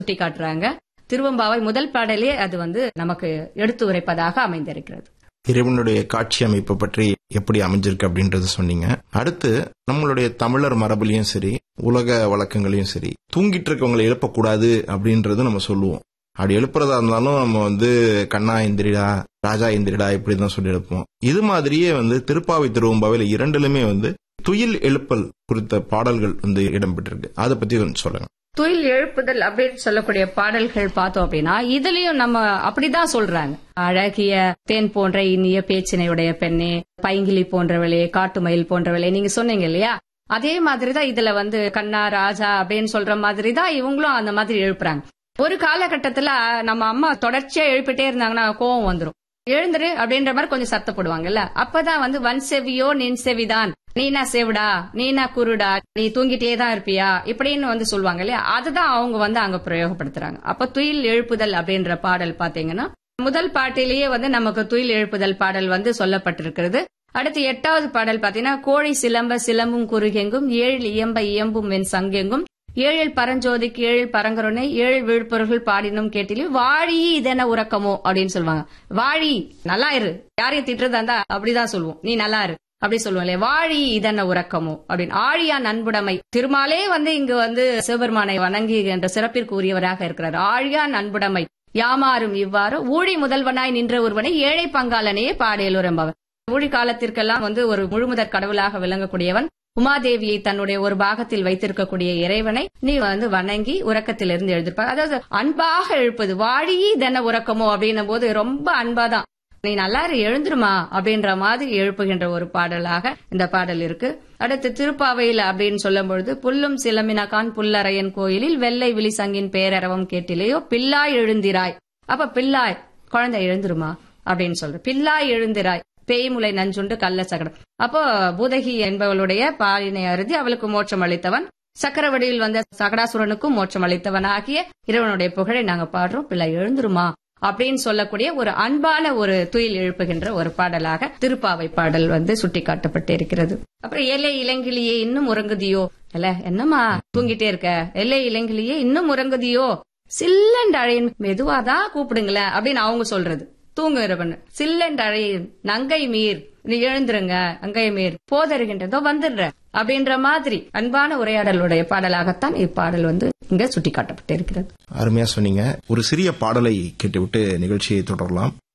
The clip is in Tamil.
சுட்டி காட்டுறாங்க திருவம்பாவை முதல் பாடலே அது வந்து நமக்கு எடுத்து உரைப்பதாக அமைந்திருக்கிறது இறைவனுடைய காட்சி அமைப்பை பற்றி எப்படி அமைஞ்சிருக்கு அப்படின்றத சொன்னீங்க அடுத்து நம்மளுடைய தமிழர் மரபுலயும் சரி உலக வழக்கங்களையும் சரி தூங்கிட்டு இருக்கவங்களை எழுப்பக்கூடாது அப்படின்றது நம்ம சொல்லுவோம் அப்படி எழுப்புறதா இருந்தாலும் நம்ம வந்து கண்ணா எந்திரிடா ராஜா எந்திரிடா இப்படிதான் சொல்லி எழுப்போம் இது மாதிரியே வந்து திருப்பாவை திருவம்பாவையில இரண்டிலுமே வந்து துயில் எழுப்பல் குறித்த பாடல்கள் வந்து இடம்பெற்றிருக்கு அதை பத்தி கொஞ்சம் சொல்லுங்க துயில் எழுப்புதல் அப்படின்னு சொல்லக்கூடிய பாடல்கள் பார்த்தோம் அப்படின்னா இதுலயும் நம்ம அப்படிதான் சொல்றாங்க அழகிய தேன் போன்ற இனிய பேச்சினையுடைய பெண்ணே பைங்கிலி போன்றவளே காட்டுமயில் போன்றவளே நீங்க சொன்னீங்க இல்லையா அதே மாதிரிதான் இதுல வந்து கண்ணா ராஜா அப்படின்னு சொல்ற மாதிரி தான் இவங்களும் அந்த மாதிரி எழுப்புறாங்க ஒரு காலகட்டத்துல நம்ம அம்மா தொடர்ச்சியா எழுப்பிட்டே இருந்தாங்கன்னா கோவம் வந்துரும் எழுந்துரு அப்படின்ற மாதிரி கொஞ்சம் சத்தப்படுவாங்கல்ல அப்பதான் வந்து வன் செவியோ நின் செவிதான் நீனா செவிடா நீனா குருடா நீ தூங்கிட்டே தான் இருப்பியா இப்படின்னு வந்து சொல்லுவாங்க இல்லையா அதுதான் அவங்க வந்து அங்க பிரயோகப்படுத்துறாங்க அப்ப துயில் எழுப்புதல் அப்படின்ற பாடல் பாத்தீங்கன்னா முதல் பாட்டிலேயே வந்து நமக்கு துயில் எழுப்புதல் பாடல் வந்து சொல்லப்பட்டிருக்கிறது அடுத்து எட்டாவது பாடல் பாத்தீங்கன்னா கோழி சிலம்ப சிலம்பும் குறுகெங்கும் ஏழில் இயம்ப இயம்பும் வெண் சங்கெங்கும் ஏழில் பரஞ்சோதிக்கு ஏழில் பரங்கருணை ஏழு விழுப்புரர்கள் பாடினும் கேட்டிலே வாழி இதென உறக்கமோ அப்படின்னு சொல்லுவாங்க வாழி நல்லா இரு யாரையும் திட்டுறதா இருந்தா அப்படிதான் சொல்லுவோம் நீ நல்லா இரு அப்படி சொல்லுவோம் இல்லையா வாழி இதென்ன உறக்கமோ அப்படின்னு ஆழியா நண்புடைமை திருமாலே வந்து இங்கு வந்து சிவபெருமானை வணங்கி என்ற சிறப்பிற்கு உரியவராக இருக்கிறார் ஆழியா நண்புடைமை யாமாறும் இவ்வாறு ஊழி முதல்வனாய் நின்ற ஒருவனை ஏழை பங்காளனையே பாடியலூர் என்பவன் ஊழி காலத்திற்கெல்லாம் வந்து ஒரு முழுமுதற் கடவுளாக விளங்கக்கூடியவன் உமாதேவியை தன்னுடைய ஒரு பாகத்தில் வைத்திருக்கக்கூடிய இறைவனை நீ வந்து வணங்கி உறக்கத்திலிருந்து எழுதிருப்பாங்க அதாவது அன்பாக எழுப்பது வாழி இதென்ன உறக்கமோ அப்படின்னும் போது ரொம்ப அன்பாதான் நீ நல்லா இரு, எழுந்துருமா அப்படின்ற மாதிரி எழுப்புகின்ற ஒரு பாடலாக இந்த பாடல் இருக்கு அடுத்து திருப்பாவையில் அப்படின்னு சொல்லும் பொழுது புல்லும் சிலம்பினகான் புல்லரையன் கோயிலில் வெள்ளை விழிசங்கின் பேரரவம் கேட்டிலேயோ பில்லாய் எழுந்திராய் அப்ப பில்லாய் குழந்தை எழுந்துருமா அப்படின்னு சொல்ற பில்லாய் எழுந்திராய் பேய்முலை நஞ்சுண்டு கள்ள சகடம் அப்போ பூதகி என்பவளுடைய பாலினை அருதி அவளுக்கு மோட்சம் அளித்தவன் சக்கரவடியில் வந்த சகடாசுரனுக்கும் மோட்சம் அளித்தவன் ஆகிய இறைவனுடைய புகழை நாங்க பாடுறோம் பிள்ளை எழுந்துருமா அப்படின்னு சொல்லக்கூடிய ஒரு அன்பான ஒரு துயில் எழுப்புகின்ற ஒரு பாடலாக திருப்பாவை பாடல் வந்து சுட்டிக்காட்டப்பட்டு இருக்கிறது அப்புறம் எல்லை இளங்கிலியே இன்னும் உறங்குதியோ இல்ல என்னம்மா தூங்கிட்டே இருக்க எல்லை இளங்கிலியே இன்னும் உறங்குதியோ சில்லண்ட் அழையின் மெதுவாதான் கூப்பிடுங்களேன் அப்படின்னு அவங்க சொல்றது தூங்குறவன் சில்லண்ட் அழையின் நங்கை மீர் நீ எழுந்துருங்க அங்கை மீர் போதருகின்றதோ வந்துடுற அப்படின்ற மாதிரி அன்பான உரையாடலுடைய பாடலாகத்தான் இப்பாடல் வந்து இங்க சுட்டிக்காட்டப்பட்டிருக்கிறது அருமையா சொன்னீங்க ஒரு சிறிய பாடலை கேட்டுவிட்டு நிகழ்ச்சியை தொடரலாம்